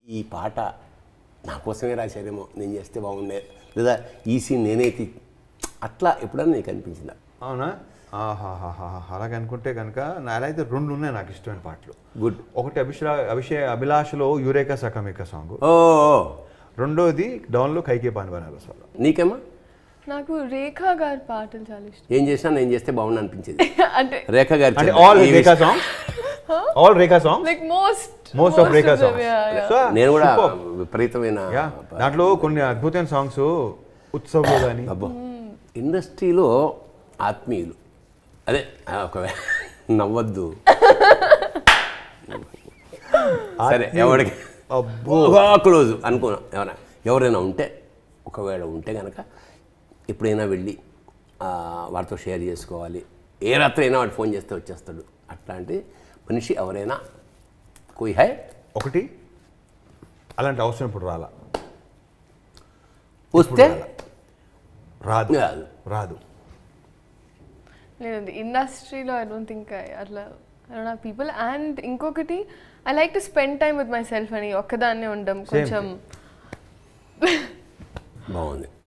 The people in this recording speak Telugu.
ఈ పాట నా కోసమే రాశారేమో నేను చేస్తే బాగుండే లేదా ఈ సీన్ నేనే తీ- అట్లా ఎప్పుడన్నా నీకు అనిపించిందా అవునా ఆహాహాహా అలాగ అనుకుంటే కనుక నాలో అయితే రెండు ఉన్నాయి నాకు ఇష్టమైన పాటలు గుడ్ ఒకటి అభిషా అభిషే అభిలాషలో యూరేకా సకమిక సాంగ్ ఓ రెండోది డౌన్లో కైకే పానివానాల సాంగ్ నీకేమా నాకు రేఖా గారి పాటలు చాలా ఇష్టం ఏం చేసినా నేను చేస్తే బాగుండు అనిపించేది అంటే రేఖ గారి అంటే చెప్ప- ఆల్ ఈ రేఖా విషయం- song all Rekha song like most most of Rekha song so నేను కూడా విపరీతమైన యా దాంట్లో కొన్ని అద్భుతమైన సాంగ్స్ ఉత్సవ్లో కానీ అబ్బో ఇండస్ట్రీలో ఆత్మీయులు అదే ఆ, ఒకవేళ నవ్వద్దు సరే ఎవరికి అబ్బో క్లోజ్ అనుకున్నా ఎవరైనా ఎవరైనా ఉంటే ఒకవేళ ఉంటే కనుక ఎప్పుడైనా వెళ్ళి ఆ, వాడితో షేర్ చేసుకోవాలి ఏ రాత్రి అయినా వాడు ఫోన్ చేస్తే వచ్చేస్తాడు అట్లాంటి మనిషి ఎవరైనా కోయి హై ఒకటి అలాంటి అవసరం ఇప్పుడు రాలా వస్తే రాదు రాదు. రాదు లేదు ఇండస్ట్రీలో ఐ డోంట్ థింక్ అట్లా I don't have people and ఇంకొకటి I like to spend time with myself అని ఒక్కదాన్నే ఉండడం కొంచెం బాగుంది